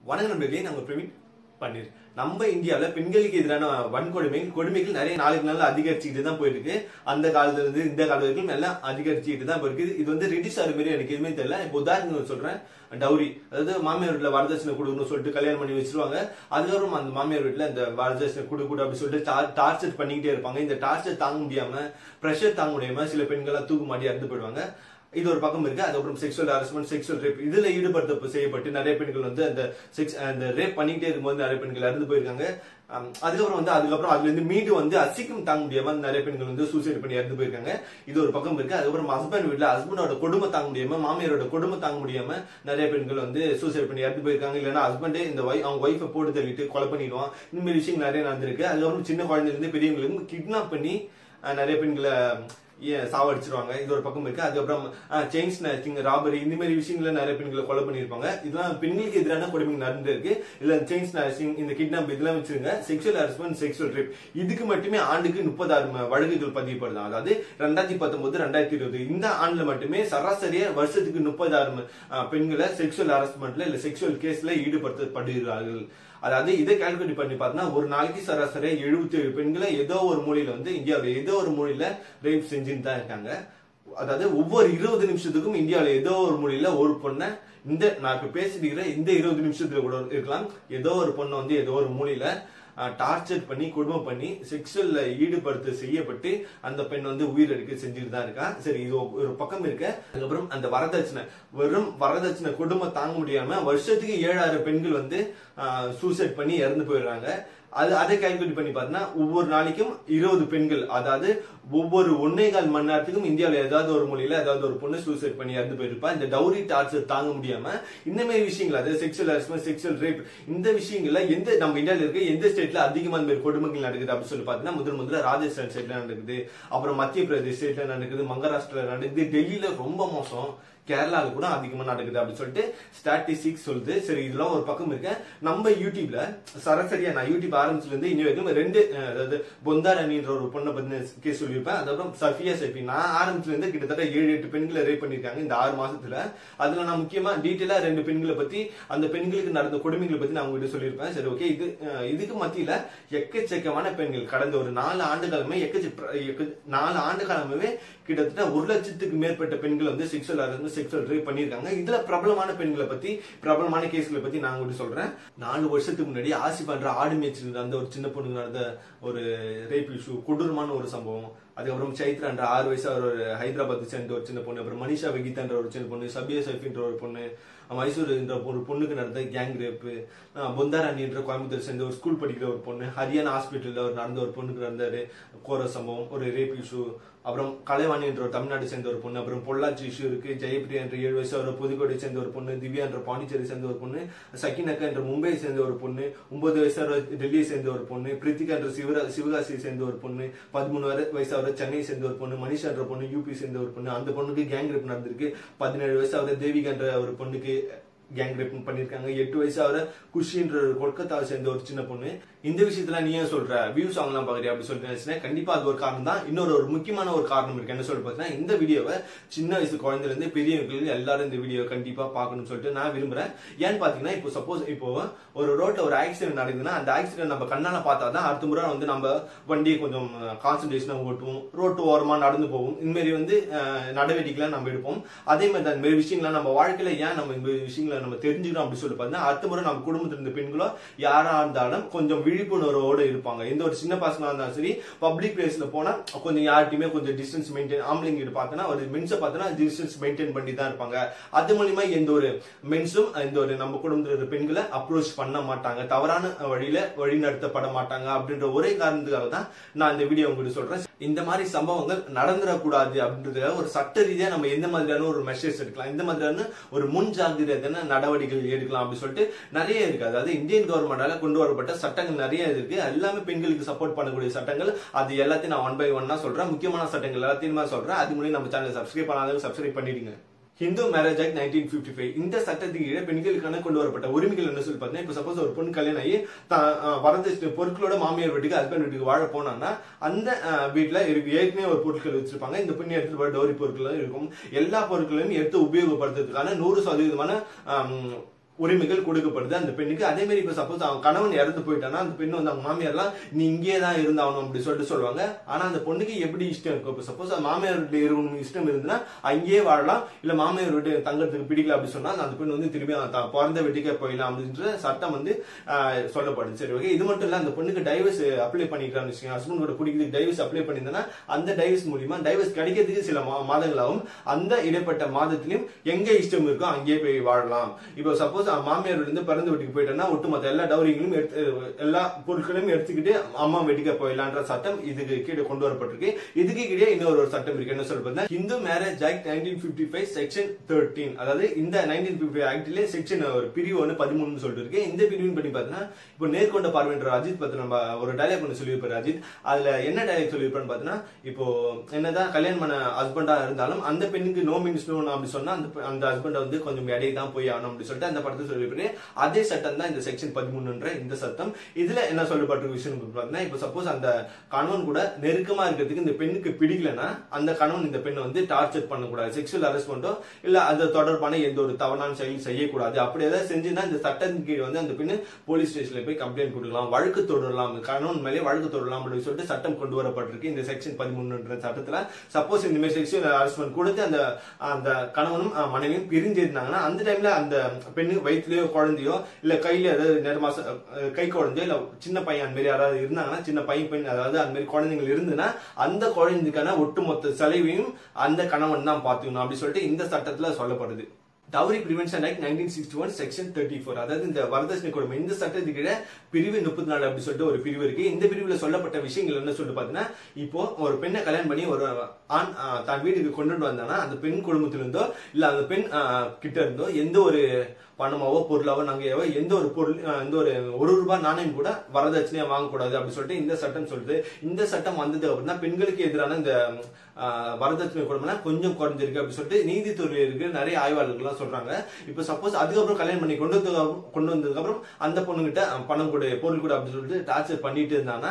வணக்கம் நண்பர்களே நாங்க பிரவீன் பன்னீர் நம்ம இந்தியாவில் பெண்களுக்கு எதிரான வன்கொடுமை கொடுமைகள் நிறைய நாளுக்கு நாள் அதிகரிச்சுக்கிட்டு தான் போயிருக்கு அந்த காலத்துல இருந்து இந்த காலம் வரைக்கும் எல்லாம் அதிகரிச்சுக்கிட்டு தான் போயிருக்கு இது வந்து ரெடியூஸ் ஆகிற மாதிரி எனக்கு எதுவுமே தெரியல இப்போ உதாரணம் சொல்றேன் டவுரி அதாவது மாமியார் வீட்டில் வரதட்சணை கொடுக்கணும்னு சொல்லிட்டு கல்யாணம் பண்ணி வச்சிருவாங்க அதுக்கப்புறம் அந்த மாமியார் வீட்டில் இந்த வரதட்சணை கொடு கொடு அப்படி சொல்லிட்டு டார்ச்சர் பண்ணிக்கிட்டே இருப்பாங்க இந்த டார்ச்சர் தாங்க முடியாம ப்ரெஷர் தாங்க முடியாம சில பெண்கள்லாம் தூக்கு மாட்டி இறந்து போயிடுவாங்க இது ஒரு பக்கம் இருக்கு அதுக்கப்புறம் செக்ஷுவல் ஹராஸ்மெண்ட் செக்ஷுவல் ரேப் இதுல ஈடுபடுத்த செய்யப்பட்டு நிறைய பெண்கள் வந்து அந்த செக்ஸ் அந்த ரேப் பண்ணிக்கிட்டே இருக்கும்போது நிறைய பெண்கள் இறந்து போயிருக்காங்க அம், அதுக்கப்புறம் வந்து அதுக்கப்புறம் அதுல இருந்து மீண்டு வந்து அசிக்கம் தாங்க முடியாம நிறைய பெண்கள் வந்து சூசைட் பண்ணி இறந்து போயிருக்காங்க இது ஒரு பக்கம் இருக்கு அதுக்கப்புறம் ஹஸ்பண்ட் வீட்டுல ஹஸ்பண்டோட குடும்பம் தாங்க முடியாம மாமியாரோட குடும்பம் தாங்க முடியாம நிறைய பெண்கள் வந்து சூசைட் பண்ணி இறந்து போயிருக்காங்க இல்லைன்னா ஹஸ்பண்டே இந்த வை அவங்க ஒய்ஃபை போட்டு தள்ளிட்டு கொலை பண்ணிடுவான் இந்த மாதிரி விஷயம் நிறைய நடந்திருக்கு அதுக்கப்புறம் சின்ன குழந்தைல இருந்து பெரியவங்களுக்கு கிட்னாப் பண்ணி அஹ், நிறைய பெண்களை ஏன் சாவடிச்சிருவாங்க இது ஒரு பக்கம் இருக்கு அதுக்கப்புறம் செயின் ஸ்நாச்சிங் ராபரி இந்த மாதிரி விஷயங்கள நிறைய பெண்களை கொலை பண்ணிருப்பாங்க இதெல்லாம் பெண்களுக்கு எதிரான கொடுமை நடந்திருக்கு இல்ல செயின் ஸ்நாச்சிங் இந்த கிட்னாப் இதெல்லாம் வச்சிருங்க செக்ஷுவல் ஹரஸ்மெண்ட் செக்ஷுவல் ரேப் இதுக்கு மட்டுமே ஆண்டுக்கு முப்பதாயிரம் வழக்குகள் பதிவுப்படுதான் அதாவது ரெண்டாயிரத்தி பத்தொன்பது ரெண்டாயிரத்தி இருபது இந்த ஆண்டுல மட்டுமே சராசரியா வருஷத்துக்கு முப்பதாயிரம் பெண்களை செக்ஷுவல் ஹரஸ்மெண்ட்ல இல்ல செக்ஷுவல் கேஸ்ல ஈடுபடுத்தப்படுகிறார்கள் அதாவது இதை கால்குலேட் பண்ணி பார்த்தோம்னா ஒரு நாளைக்கு சராசரியா எழுபத்தி ஏழு பெண்களை ஏதோ ஒரு மூலையில வந்து இந்தியாவில் ஏதோ ஒரு மூலையில ரேப் செஞ்சுட்டு தான் இருக்காங்க அதாவது ஒவ்வொரு இருபது நிமிஷத்துக்கும் இந்தியாவில் ஏதோ ஒரு மூலையில ஒரு பொண்ணை இந்த நான் இப்ப பேசிட்டு இருக்கிற இந்த இருபது நிமிஷத்துல கூட இருக்கலாம் ஏதோ ஒரு பொண்ணை வந்து ஏதோ ஒரு மூலையில டார்ச்சர் பண்ணி குடும்பம் பண்ணி செக்ஷுவல்ல ஈடுபடுத்த செய்யப்பட்டு அந்த பெண் வந்து உயிரிழக்க செஞ்சுட்டு தான் இருக்கா சரி இது ஒரு பக்கம் இருக்க அதுக்கப்புறம் அந்த வரதட்சணை வெறும் வரதட்சணை குடும்பம் தாங்க முடியாம வருஷத்துக்கு ஏழாயிரம் பெண்கள் வந்து சூசைட் பண்ணி இறந்து போயிடுறாங்க அது அதை கால்குலேட் பண்ணி பார்த்தீங்கன்னா ஒவ்வொரு நாளைக்கும் இருபது பெண்கள் அதாவது ஒவ்வொரு ஒன்னே கால் மணி நேரத்துக்கும் இந்தியாவில் ஏதாவது ஒரு மொழியில ஏதாவது ஒரு பொண்ணு சூசைட் பண்ணி இறந்து போயிருப்பா இந்த டவுரி டார்ச்சர் தாங்க முடியாம இந்த மாதிரி விஷயங்கள் அதாவது செக்ஷுவல் ஹரஸ்மெண்ட் செக்ஷுவல் ரேப் இந்த விஷயங்கள்ல எந்த நம்ம இந்தியாவில் இருக்க எந்த ஸ்டேட்ல அதிகமா இந்த மாதிரி கொடுமைகள் நடக்குது அப்படின்னு சொல்லி பார்த்தீங்கன்னா முதல் முதல்ல ராஜஸ்தான் ஸ்டேட்ல நடக்குது அப்புறம் மத்திய பிரதேஷ் ஸ்டேட்ல நடக்குது மகாராஷ்டிரா நடக்குது டெல்லியில ரொம்ப மோசம் கேரளால கூட அதிகமா நடக்குது அப்படின்னு சொல்லிட்டு ஸ்டாட்டிஸ்டிக்ஸ் சொல்லுது சரி இதெல்லாம் ஒரு பக்கம் இருக்க நம்ம யூடியூப்ல சராசரியா நான் யூடியூப் ஆரம்பிச்சுல இருந்து இன்னி வரைக்கும் ரெண்டு அஹ், அதாவது பொந்தார் அணின்ற ஒரு பொண்ணை பத்தின கேஸ் சொல்லியிருப்பேன் அதுக்கப்புறம் சஃபியா சைபி நான் ஆரம்பிச்சுல இருந்து கிட்டத்தட்ட ஏழு எட்டு பெண்களை ரேப் பண்ணிருக்காங்க இந்த ஆறு மாசத்துல அதுல நான் முக்கியமா டீட்டெயிலா ரெண்டு பெண்களை பத்தி அந்த பெண்களுக்கு நடந்த கொடுமைகளை பத்தி நான் உங்ககிட்ட சொல்லியிருப்பேன் சரி ஓகே இது அஹ், இதுக்கு மத்தியில எக்கச்சக்கமான பெண்கள் கடந்த ஒரு நாலு ஆண்டு காலமே எக்கச்ச எக்க- நாலு ஆண்டு காலமே கிட்டத்தட்ட ஒரு லட்சத்துக்கு மேற்பட்ட பெண்கள் வந்து செக்ஷுவல் ஹரஸ்மெண்ட் செக்ஷுவல் ரேப் பண்ணிருக்காங்க இதுல பிரபலமான பெண்களை பத்தி பிரபலமான கேஸ்களை பத்தி நான் உங்களுக்கு சொல்றேன் நாலு வருஷத்துக்கு முன்னாடி ஆசிபான்ற ஆடு மேய்ச்சல் அந்த ஒரு சின்ன பொண்ணுக்கு நடந்த ஒரு ரேப் இஷ்யூ கொடூரமான ஒரு சம்பவம் அதுக்கப்புறம் சைத்ரான்ற ஆறு வயசா ஒரு ஹைதராபாத் சேர்ந்த ஒரு சின்ன பொண்ணு அப்புறம் மனிஷா வெகிதான்ற ஒரு சின்ன பொண்ணு சபியா சைஃபின்ற ஒரு பொண்ணு மைசூர் என்ற ஒரு பொண்ணுக்கு நடந்த கேங் ரேப்பு பொந்தாராணின்ற கோயம்புத்தூர் சேர்ந்த ஒரு ஸ்கூல் படிக்கிற ஒரு பொண்ணு ஹரியானா ஹாஸ்பிட்டல்ல ஒரு நடந்த ஒரு பொண்ணுக்கு நடந்த கோர சம்பவம் ஒரு ரேப் இஷ்யூ அப்புறம் கலைவாணி என்ற ஒரு தமிழ்நாடு சேர்ந்த ஒரு பொண்ணு அப்புறம் பொள்ளாச்சி இஷ்யூ இருக்கு ஜெயபிரியா என்ற ஏழு வயசு ஒரு புதுக்கோட்டை சேர்ந்த ஒரு பொண்ணு திவ்யா என்ற பாண்டிச்சேரி சேர்ந்த ஒரு பொண்ணு சக்கினக்கா என்ற மும்பையை சேர்ந்த ஒரு பொண்ணு ஒன்பது வயசு டெல்லியை சேர்ந்த ஒரு பொண்ணு பிரித்திகா என்ற சிவரா சிவகாசியை சேர்ந்த ஒரு பொண்ணு பதிமூணு வரை வயசு சென்னை சேர்ந்த ஒரு பொண்ணு மனிஷா என்ற பொண்ணு யூபி சேர்ந்த ஒரு பொண்ணு அந்த பொண்ணுக்கு கேங் ரேப் நடந்திருக்கு பதினேழு வயசு ஆகுற தேவிகா என்ற ஒரு பொண்ணுக்கு கேங் ரேப் பண்ணிருக்காங்க எட்டு வயசு ஆகிற குஷின்ற ஒரு கொல்கத்தாவை சேர்ந்த ஒரு சின்ன பொண்ணு இந்த விஷயத்துல நீ ஏன் சொல்ற வியூஸ் ஆகலாம் பாக்குறியா அப்படி சொல்லிட்டு நினைச்சேன் கண்டிப்பா அது ஒரு காரணம் தான் இன்னொரு ஒரு முக்கியமான ஒரு காரணம் இருக்கு என்ன சொல்லி பார்த்தீங்கன்னா இந்த வீடியோவை சின்ன வயசு குழந்தைல இருந்து பெரியவர்கள் எல்லாரும் இந்த வீடியோ கண்டிப்பா பார்க்கணும்னு சொல்லிட்டு நான் விரும்புறேன் ஏன்னு பாத்தீங்கன்னா இப்போ சப்போஸ் இப்போ ஒரு ரோட்ல ஒரு ஆக்சிடென்ட் நடக்குதுன்னா அந்த ஆக்சிடென்ட் நம்ம கண்ணால பார்த்தா தான் அடுத்த முறை வந்து நம்ம வண்டியை கொஞ்சம் கான்சன்ட்ரேஷனா ஓட்டுவோம் ரோட்டு ஓரமா நடந்து போவோம் இந்த மாதிரி வந்து அஹ், நடவடிக்கைகளை நம்ம எடுப்போம் அதே மாதிரி தான் இந்த மாதிரி விஷயங்களை நம்ம வாழ்க்கையில ஏன் நம்ம இந்த மாதிரி விஷயங்களை நம்ம தெரிஞ்சுக்கிறோம் அப்படி சொல்லி பார்த்தீங்கன்னா அடுத்த முறை நம்ம குடும்பத்துல இருந்த பெண்களோ யாரா இருந்தாலும் கொஞ்சம் விழிப்புணர்வோட இருப்பாங்க எந்த ஒரு சின்ன பசங்களா இருந்தாலும் சரி பப்ளிக் பிளேஸ்ல போனா கொஞ்சம் யார்ட்டையுமே கொஞ்சம் டிஸ்டன்ஸ் மெயின்டைன் ஆம்பளைங்க கிட்ட பார்த்தோன்னா ஒரு மென்ஸை பார்த்தோன்னா டிஸ்டன்ஸ் மெயின்டைன் பண்ணி தான் இருப்பாங்க அது மூலியமா எந்த ஒரு மென்ஸும் இந்த ஒரு நம்ம குடும்பத்தில் இருக்கிற பெண்களை அப்ரோச் பண்ண மாட்டாங்க தவறான வழியில வழி நடத்தப்பட மாட்டாங்க அப்படின்ற ஒரே காரணத்துக்காக தான் நான் இந்த வீடியோ உங்களுக்கு சொல்றேன் இந்த மாதிரி சம்பவங்கள் நடந்துடக்கூடாது அப்படின்றதுக்காக ஒரு சட்ட ரீதியா நம்ம எந்த மாதிரியான ஒரு மெஷர்ஸ் எடுக்கலாம் இந்த மாதிரியான ஒரு முன் ஜாகிரதையான நடவடிக்கைகள் எடுக்கலாம் அப்படின்னு சொல்லிட்டு நிறைய இருக்கு அதாவது இந்தியன் கவர்மெண்டால கொண்டு வரப்பட்ட சட்டங்கள் நிறைய இருக்கு எல்லாமே பெண்களுக்கு சப்போர்ட் பண்ணக்கூடிய சட்டங்கள் அது எல்லாத்தையும் நான் ஒன் பை ஒன்னா சொல்றேன் முக்கியமான சட்டங்கள் எல்லாத்தையும் நான் சொல்றேன் அது மூலியம் நம்ம சேனல் சப்ஸ்கிரைப் பண்ணாலும் சப்ஸ்கிரைப் பண்ணிடுங்க Hindu marriage act nineteen fifty five இந்த சட்டத்துக்கு கீழே பெண்களுக்கான கொண்டு வரப்பட்ட உரிமைகள் என்ன சொல்லி பார்த்தீங்கன்னா இப்போ சப்போஸ் ஒரு பொண்ணு கல்யாணம் ஆகி தான் வரதட்சணை பொருட்களோட மாமியார் வீட்டுக்கு ஹஸ்பண்ட் வீட்டுக்கு வாழ போனான்னா அந்த அஹ், வீட்டுல இருக்கு ஏற்கனவே ஒரு பொருட்கள் வச்சிருப்பாங்க இந்த பெண் எடுத்துட்டு வர டோரி பொருட்கள் இருக்கும் எல்லா பொருட்களையும் எடுத்து உபயோகப்படுத்துறதுக்கான நூறு சதவீதமான ஆம், உரிமைகள் கொடுக்கப்படுது அந்த பெண்ணுக்கு அதே மாதிரி இப்ப சப்போஸ் அவன் கணவன் இறந்து போயிட்டானா அந்த பெண்ணு வந்து அவங்க மாமியார்லாம் நீ இங்கே தான் இருந்தாகணும் அப்படி சொல்லிட்டு சொல்லுவாங்க ஆனா அந்த பொண்ணுக்கு எப்படி இஷ்டம் இருக்கும் இப்ப சப்போஸ் மாமியார் வீட்டுல இருக்கணும் இஷ்டம் இருந்துன்னா அங்கேயே வாழலாம் இல்ல மாமியார் வீட்டு தங்கறதுக்கு பிடிக்கல அப்படி சொன்னா அந்த பெண் வந்து திரும்பி அவன் தான் பிறந்த வீட்டுக்கே போயிடலாம் அப்படின்ற சட்டம் வந்து ஆஹ், சொல்லப்படுது சரி ஓகே இது மட்டும் இல்ல அந்த பொண்ணுக்கு டைவர்ஸ் அப்ளை பண்ணிக்கிறான்னு வச்சுக்கோங்க ஹஸ்பண்ட் கூட பிடிக்கிறதுக்கு டைவர்ஸ் அப்ளை பண்ணியிருந்தா அந்த டைவர்ஸ் மூலியமா டைவர்ஸ் கிடைக்கிறதுக்கு சில மா- மாதங்கள் ஆகும் அந்த இடைப்பட்ட மாதத்திலும் எங்க இஷ்டம் இருக்கோ அங்கேயே போய் வாழலாம் இப்போ சப்போஸ் மாமியார் இருந்து பிறந்த வீட்டுக்கு போயிட்டோம்னா ஒட்டுமொத்த எல்லா டவுரிங்களும் எடுத்து எல்லா பொருட்களையும் எடுத்துக்கிட்டு அம்மா வீட்டுக்கு போயிடலான்ற சட்டம் இதுக்கு கீழே கொண்டு வரப்பட்டிருக்கு இதுக்கு கீழே இன்னொரு ஒரு சட்டம் இருக்கு என்ன சொல்றது Hindu marriage act nineteen fifty five section thirteen அதாவது இந்த நைன்டீன் பிப்டி ஆக்ட்ல செக்ஷன் ஒரு பிரிவு ஒன்று பதிமூணுன்னு சொல்லிட்டு இருக்கு இந்த பிரிவின் படி பார்த்தீங்கன்னா இப்போ நேர்கொண்ட பார்வைன்ற அஜித் பத்தி நம்ம ஒரு டைலாக் ஒன்று சொல்லியிருப்பாரு அஜித் அதுல என்ன டைலாக் சொல்லியிருப்பான்னு பார்த்தீங்கன்னா இப்போ என்னதான் கல்யாணம் பண்ண ஹஸ்பண்டா இருந்தாலும் அந்த பெண்ணுக்கு நோ மீன்ஸ் நோ அப்படி சொன்னா அந்த பெ- அந்த ஹஸ்பண்ட் வந்து கொஞ்சம் இடையே தான் போய் ஆகணும் அப்படி சொல்லிட்டு அந்த படத்தை சொல்லியிருப்பாரு அதே சட்டம் தான் இந்த செக்ஷன் பதிமூணுன்ற இந்த சட்டம் இதுல என்ன சொல்லப்பட்டிருக்க விஷயம் பார்த்தீங்கன்னா இப்போ சப்போஸ் அந்த கணவன் கூட நெருக்கமா இருக்கிறதுக்கு இந்த பெண்ணுக்கு பிடிக்கலன்னா அந்த கணவன் இந்த பெண்ணை வந்து டார்ச்சர் பண்ணக்கூடாது செக்ஷுவல் ஹரஸ்மெண்ட்டோ இல்ல அது தொடர்பான எந்த ஒரு தவறான செயல் செய்யக்கூடாது அப்படி ஏதாவது செஞ்சுன்னா இந்த சட்டத்தின் கீழ் வந்து அந்த பெண்ணு போலீஸ் ஸ்டேஷன்ல போய் கம்ப்ளைண்ட் கொடுக்கலாம் வழக்கு தொடரலாம் கணவன் மேலே வழக்கு தொடரலாம் அப்படின்னு சொல்லிட்டு சட்டம் கொண்டு வரப்பட்டிருக்கு இந்த செக்ஷன் பதிமூணுன்ற சட்டத்துல சப்போஸ் இந்த மாதிரி செக்ஷுவல் ஹரஸ்மெண்ட் கொடுத்து அந்த அந்த கணவனும் அஹ், மனைவியும் பிரிஞ்சு இருந்தாங்கன்னா அந்த டைம்ல அந்த பெண்ணு வயிற்றுலயோ குழந்தையோ இல்ல கையில ஏதாவது நேர மாசம் அஹ், கை குழந்தையோ இல்ல சின்ன பையன் அந்த மாதிரி யாராவது இருந்தாங்கன்னா சின்ன பையன் பெண் அதாவது அந்த மாதிரி குழந்தைகள் இருந்துன்னா அந்த குழந்தைக்கான ஒட்டுமொத்த செலவையும் அந்த கணவன் தான் பாத்துக்கணும் அப்படி சொல்லிட்டு இந்த சட்டத்துல சொல்லப்படுது dowry prevention act nineteen sixty one section thirty four அதாவது இந்த வரதட்சணை கொடுமை இந்த சட்டத்துக்கு கீழே பிரிவு முப்பத்தி நாலு அப்படி சொல்லிட்டு ஒரு பிரிவு இருக்கு இந்த பிரிவுல சொல்லப்பட்ட விஷயங்கள் என்ன சொல்லிட்டு பாத்தீங்கன்னா இப்போ ஒரு பெண்ணை கல்யாணம் பண்ணி ஒரு ஆண் ஆஹ், தான் வீட்டுக்கு கொண்டுட்டு வந்தானா அந்த பெண் குடும்பத்திலிருந்தோ இல்ல அந்த பெண் ஆஹ், கிட்ட இருந்தோ எந்த ஒரு பணமாவோ பொருளாவோ நகையாவோ எந்த ஒரு பொருள் ஆஹ், எந்த ஒரு ஒரு ரூபாய் நாணயம் கூட வரதட்சணையா வாங்கக்கூடாது அப்படி சொல்லிட்டு இந்த சட்டம் சொல்லுது இந்த சட்டம் வந்தது அப்படின்னா பெண்களுக்கு எதிரான இந்த ஆஹ், வரதட்சணை கொடுமைலாம் கொஞ்சம் குறைஞ்சிருக்கு அப்படி சொல்லிட்டு நீதித்துறை இருக்கு நிறைய ஆய்வாளர்கள்லாம் சொல்றாங்க இப்போ சப்போஸ் அதுக்கப்புறம் கல்யாணம் பண்ணி கொண்டு வந்ததுக்கு கொண்டு வந்ததுக்கு அப்புறம் அந்த பொண்ணுகிட்ட அஹ், பணம் கொடு பொருள் கொடு அப்படின்னு சொல்லிட்டு டார்ச்சர் பண்ணிட்டு இருந்தாங்கன்னா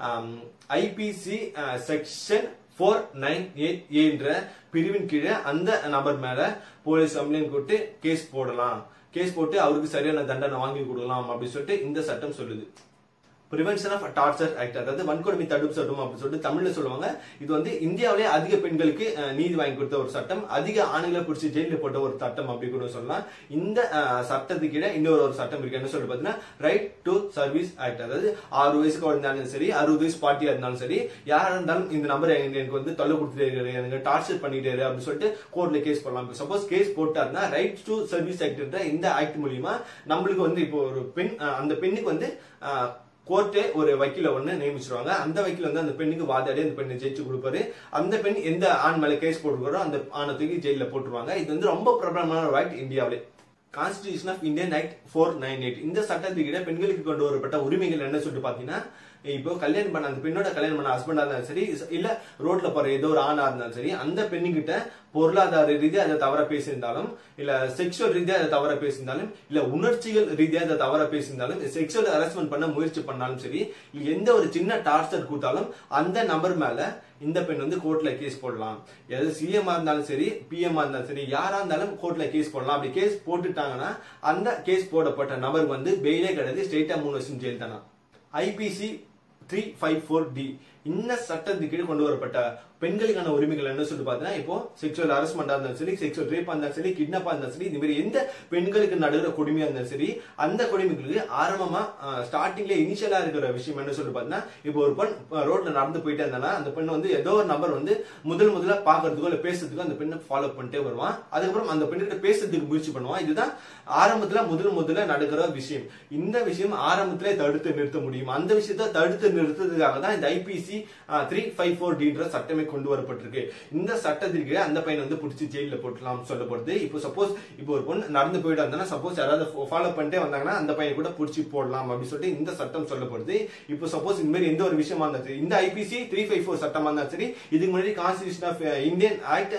IPC section four nine eight என்ற பிரிவின் கீழே அந்த நபர் மேல போலீஸ் கம்ப்ளைண்ட் கொடுத்து கேஸ் போடலாம் கேஸ் போட்டு அவருக்கு சரியான தண்டனை வாங்கி கொடுக்கலாம் அப்படின்னு சொல்லிட்டு இந்த சட்டம் சொல்லுது பிரிவென்ஷன் ஆஃப் டார்ச்சர் ஆக்ட் அதாவது வன்கொடுமை தடுப்பு சட்டம் அப்படின்னு சொல்லிட்டு தமிழ்ல சொல்லுவாங்க இது வந்து இந்தியாவிலே அதிக பெண்களுக்கு அஹ், நீதி வாங்கி கொடுத்த ஒரு சட்டம் அதிக ஆணுகளை பிடிச்சி ஜெயில போட்ட ஒரு சட்டம் அப்படி கூட சொல்லலாம் இந்த அஹ், சட்டத்துக்கு கீழே இன்னொரு ஒரு சட்டம் இருக்கு என்ன சொல்லி பாத்தீங்கன்னா ரைட் டு சர்வீஸ் ஆக்ட் அதாவது ஆறு வயசு குழந்தையாலும் சரி அறுபது வயசு பாட்டியா இருந்தாலும் சரி யாரா இருந்தாலும் இந்த நம்பர் எனக்கு வந்து தொல்லை கொடுத்துட்டே இருக்காரு எனக்கு டார்ச்சர் பண்ணிட்டே இருக்கு அப்படின்னு சொல்லிட்டு கோர்ட்ல கேஸ் போடலாம் சப்போஸ் கேஸ் போட்டாருன்னா ரைட் டு சர்வீஸ் ஆக்ட் இந்த ஆக்ட் மூலியமா நம்மளுக்கு வந்து இப்போ ஒரு பெண் அஹ், அந்த பெண்ணுக்கு வந்து அஹ், கோர்ட்டே ஒரு வக்கீல ஒண்ணு நியமிச்சிருவாங்க அந்த வக்கீல் வந்து அந்த பெண்ணுக்கு வாதாடி அந்த பெண்ணை ஜெயிச்சு கொடுப்பாரு அந்த பெண் எந்த ஆண் மேல கேஸ் போட்டுருக்காரோ அந்த ஆணை தூக்கி ஜெயில போட்டுருவாங்க இது வந்து ரொம்ப பிரபலமான ஒரு ஆக்ட் இந்தியாவிலே constitution of Indian act four nine eight இந்த சட்டத்துக்கிட்ட பெண்களுக்கு கொண்டு வரப்பட்ட உரிமைகள் என்ன சொல்லிட்டு பாத்தீங்கன்னா இப்போ கல்யாணம் பண்ண அந்த பெண்ணோட கல்யாணம் பண்ண ஹஸ்பண்டா இருந்தாலும் சரி இல்ல ரோட்ல போற ஏதோ ஒரு ஆணா இருந்தாலும் சரி அந்த பெண்ணுகிட்ட பொருளாதார ரீதியா அதை தவற பேசியிருந்தாலும் இல்ல செக்ஷுவல் ரீதியா அதை தவற பேசியிருந்தாலும் இல்ல உணர்ச்சிகள் ரீதியா அதை தவற பேசியிருந்தாலும் செக்ஷுவல் ஹராஸ்மெண்ட் பண்ண முயற்சி பண்ணாலும் சரி இல்ல எந்த ஒரு சின்ன டார்ச்சர் கொடுத்தாலும் அந்த நபர் மேல இந்த பெண் வந்து கோர்ட்ல கேஸ் போடலாம் எது சிஎம் இருந்தாலும் சரி பிஎம் இருந்தாலும் சரி யாரா இருந்தாலும் கோர்ட்ல கேஸ் போடலாம் அப்படி கேஸ் போட்டுட்டாங்கன்னா அந்த கேஸ் போடப்பட்ட நபர் வந்து பெயிலே கிடையாது ஸ்ட்ரெயிட்டா மூணு வருஷம் ஜெயில் தானா IPC three five four D இந்த சட்டத்துக்கு கீழ் கொண்டு வரப்பட்ட பெண்களுக்கான உரிமைகள் என்ன சொல்லி பார்த்தீங்கன்னா இப்போ செக்ஷுவல் ஹரஸ்மெண்டா இருந்தாலும் சரி செக்ஷுவல் ரேப்பா இருந்தாலும் சரி கிட்னாப்பா இருந்தாலும் சரி இந்த மாதிரி எந்த பெண்களுக்கு நடுகிற கொடுமையா இருந்தாலும் சரி அந்த கொடுமைகளுக்கு ஆரம்பமா ஸ்டார்டிங்ல இனிஷியலா இருக்கிற விஷயம் என்ன சொல்லி பார்த்தீங்கன்னா இப்போ ஒரு பெண் ரோட்ல நடந்து போயிட்டே இருந்தானா அந்த பெண் வந்து ஏதோ ஒரு நபர் வந்து முதல் முதல்ல பாக்குறதுக்கோ இல்ல பேசுறதுக்கோ அந்த பெண்ணை ஃபாலோ பண்ணிட்டே வருவான் அதுக்கப்புறம் அந்த பெண்ணிட்ட பேசுறதுக்கு முயற்சி பண்ணுவான் இதுதான் ஆரம்பத்துல முதல் முதல்ல நடக்கிற விஷயம் இந்த விஷயம் ஆரம்பத்திலே தடுத்து நிறுத்த முடியும் அந்த விஷயத்தை தடுத்து நிறுத்துறதுக்காக தான் இந்த ஐபிசி த்ரீ ஃபைவ் ஃபோர் டின்ற சட்டமே கொண்டு வரப்பட்டிருக்கு இந்த சட்டத்திற்கு அந்த பையன் வந்து பிடிச்சி ஜெயில போட்டலாம் சொல்லப்படுது இப்போ சப்போஸ் இப்போ ஒரு பொண்ணு நடந்து போயிட்டு வந்தாங்கன்னா சப்போஸ் யாராவது ஃபாலோ பண்ணிட்டே வந்தாங்கன்னா அந்த பையன் கூட பிடிச்சி போடலாம் அப்படின்னு சொல்லிட்டு இந்த சட்டம் சொல்லப்படுது இப்போ சப்போஸ் இந்த மாதிரி எந்த ஒரு விஷயமா இருந்தாலும் சரி இந்த ஐபிசி த்ரீ ஃபைவ் ஃபோர் சட்டமா இருந்தாலும் சரி இதுக்கு முன்னாடி constitution of Indian act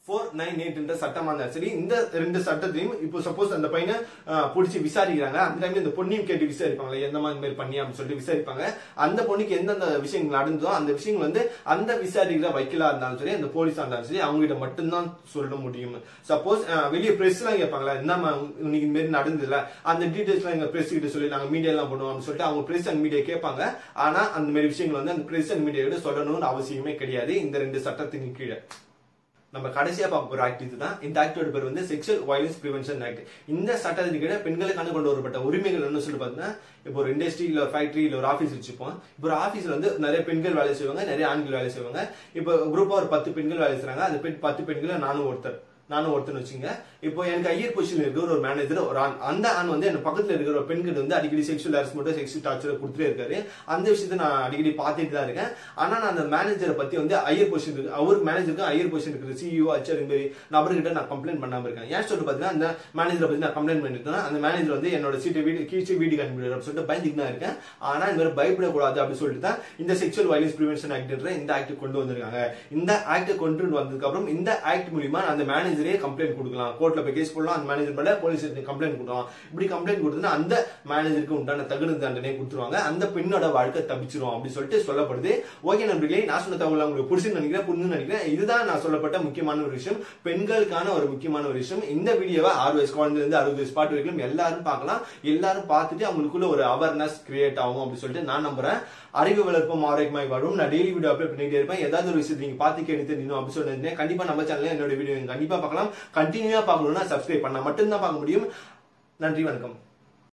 four nine eight என்ற சட்டமா இருந்தாலும் சரி இந்த ரெண்டு சட்டத்தையும் இப்போ சப்போஸ் அந்த பையனை அஹ், பிடிச்சி விசாரிக்கிறாங்க அந்த டைம்ல இந்த பொண்ணையும் கேட்டு விசாரிப்பாங்க எந்த மாதிரி மாதிரி பண்ணி அப்படின்னு சொல்லிட்டு விசாரிப்பாங்க அந்த பொண்ணுக்கு எந்தெந்த விஷயங்கள் நடந்ததோ அந்த விஷயங்கள் வந்து அந்த விசாரிக்கிற வைக்கலா இருந்தாலும் சரி அந்த போலீஸா இருந்தாலும் சரி அவங்க கிட்ட மட்டும்தான் சொல்ல முடியும் சப்போஸ் வெளியே பிரஸ் எல்லாம் கேட்பாங்களா என்னமா இன்னைக்கு இந்த மாதிரி நடந்ததுல அந்த டீடைல்ஸ் எல்லாம் எங்க பிரஸ் கிட்ட சொல்லி நாங்க மீடியா எல்லாம் பண்ணுவோம் அப்படின்னு சொல்லிட்டு அவங்க பிரஸ் அண்ட் மீடியா கேட்பாங்க ஆனா அந்த மாதிரி விஷயங்கள் வந்து அந்த பிரஸ் அண்ட் மீடியா கிட்ட சொல்லணும்னு அவசியமே கிடையாது இந்த ரெண்டு சட்டத்தின் கீழே நம்ம கடைசியா பார்க்க போற ஆக்ட் இதுதான் இந்த ஆக்டோட பேர் வந்து செக்ஷுவல் வயலன்ஸ் பிரிவென்ஷன் ஆக்ட் இந்த சட்டத்தின் கீழே பெண்களுக்கான கொண்டு வரப்பட்ட உரிமைகள் என்ன சொல்லி பார்த்தீங்கன்னா இப்போ ஒரு இண்டஸ்ட்ரி இல்ல ஒரு ஃபேக்டரி இல்ல ஒரு ஆஃபீஸ் வச்சுப்போம் இப்போ ஒரு ஆஃபீஸ்ல வந்து நிறைய பெண்கள் வேலை செய்வாங்க நிறைய ஆண்கள் வேலை செய்வாங்க இப்போ குரூப்பா ஒரு பத்து பெண்கள் வேலை செய்றாங்க அந்த பெண் பத்து பெண்கள் நானும் ஒருத்தர் நானும் ஒருத்தன் வச்சுங்க இப்போ எனக்கு ஐயர் பொசிஷன் இருக்கிற ஒரு மேனேஜர் ஒரு ஆண் அந்த ஆண் வந்து என் பக்கத்துல இருக்கிற ஒரு பெண்கள் வந்து அடிக்கடி செக்ஷுவல் ஹராஸ்மெண்ட் செக்ஷுவல் டார்ச்சர் கொடுத்துட்டே இருக்காரு அந்த விஷயத்தை நான் அடிக்கடி பார்த்துட்டு தான் இருக்கேன் ஆனா நான் அந்த மேனேஜரை பத்தி வந்து ஐயர் பொசிஷன் இருக்கு அவருக்கு மேனேஜருக்கு ஐயர் பொசிஷன் இருக்குது சிஇஓ அச்சர் இந்த மாதிரி நபர்கிட்ட நான் கம்ப்ளைண்ட் பண்ணாம இருக்கேன் ஏன் சொல்லிட்டு பாத்தீங்கன்னா அந்த மேனேஜரை பத்தி நான் கம்ப்ளைண்ட் பண்ணிட்டேன் அந்த மேனேஜர் வந்து என்னோட சீட்டை வீடு கீழ்ச்சி வீடு கண்டுபிடிக்கிறார் அப்படின்னு சொல்லிட்டு பயந்துட்டு தான் இருக்கேன் ஆனா இந்த மாதிரி பயப்படக்கூடாது அப்படின்னு சொல்லிட்டு தான் இந்த செக்ஷுவல் வயலன்ஸ் பிரிவென்ஷன் ஆக்ட்ன்ற இந்த ஆக்ட் கொண்டு வந்திருக்காங்க இந்த ஆக்ட் கொண்டு வந்ததுக்கு அப்புறம் இந்த ஆக்ட் மூலியமா அந்த மேனேஜரே கம்ப்ளைண்ட் கொடுக்கலாம் கோர்ட்ல போய் கேஸ் போடலாம் அந்த மேனேஜர் மேல போலீஸ் கம்ப்ளைண்ட் கொடுக்கலாம் இப்படி கம்ப்ளைண்ட் கொடுத்தா அந்த மேனேஜருக்கு உண்டான தகுந்த தண்டனை கொடுத்துருவாங்க அந்த பெண்ணோட வாழ்க்கை தப்பிச்சிரும் அப்படின்னு சொல்லிட்டு சொல்லப்படுது ஓகே நண்பர்களே நான் சொன்ன தகவல் உங்களுக்கு பிடிச்சுன்னு நினைக்கிறேன் புரிஞ்சுன்னு நினைக்கிறேன் இதுதான் நான் சொல்லப்பட்ட முக்கியமான ஒரு விஷயம் பெண்களுக்கான ஒரு முக்கியமான ஒரு விஷயம் இந்த வீடியோவை ஆறு வயசு குழந்தைல இருந்து அறுபது வயசு பாட்டு வரைக்கும் எல்லாரும் பார்க்கலாம் எல்லாரும் பார்த்துட்டு அவங்களுக்குள்ள ஒரு அவேர்னஸ் கிரியேட் ஆகும் அப்படின்னு சொல்லிட்டு நான் நம்புறேன் அறிவு வளர்ப்பும் ஆரோக்கியமாய் வாழும் நான் டெய்லி வீடியோ அப்லோட் பண்ணிட்டே இருப்பேன் ஏதாவது ஒரு விஷயத்தை நீங்க பார்த்து கேட்டு தெரியும் அப்படின்னு சொல்லியிருந்தேன் கண்டிப்பா நம்ம சேனல்ல என்னோட வீடியோ கண்டிப்பா பார்க்கலாம் கண்டினியூவா பார்க்கணும்னா சப்ஸ்கிரைப் பண்ணா மட்டும்தான் பார்க்க முடியும் நன்றி வணக்கம்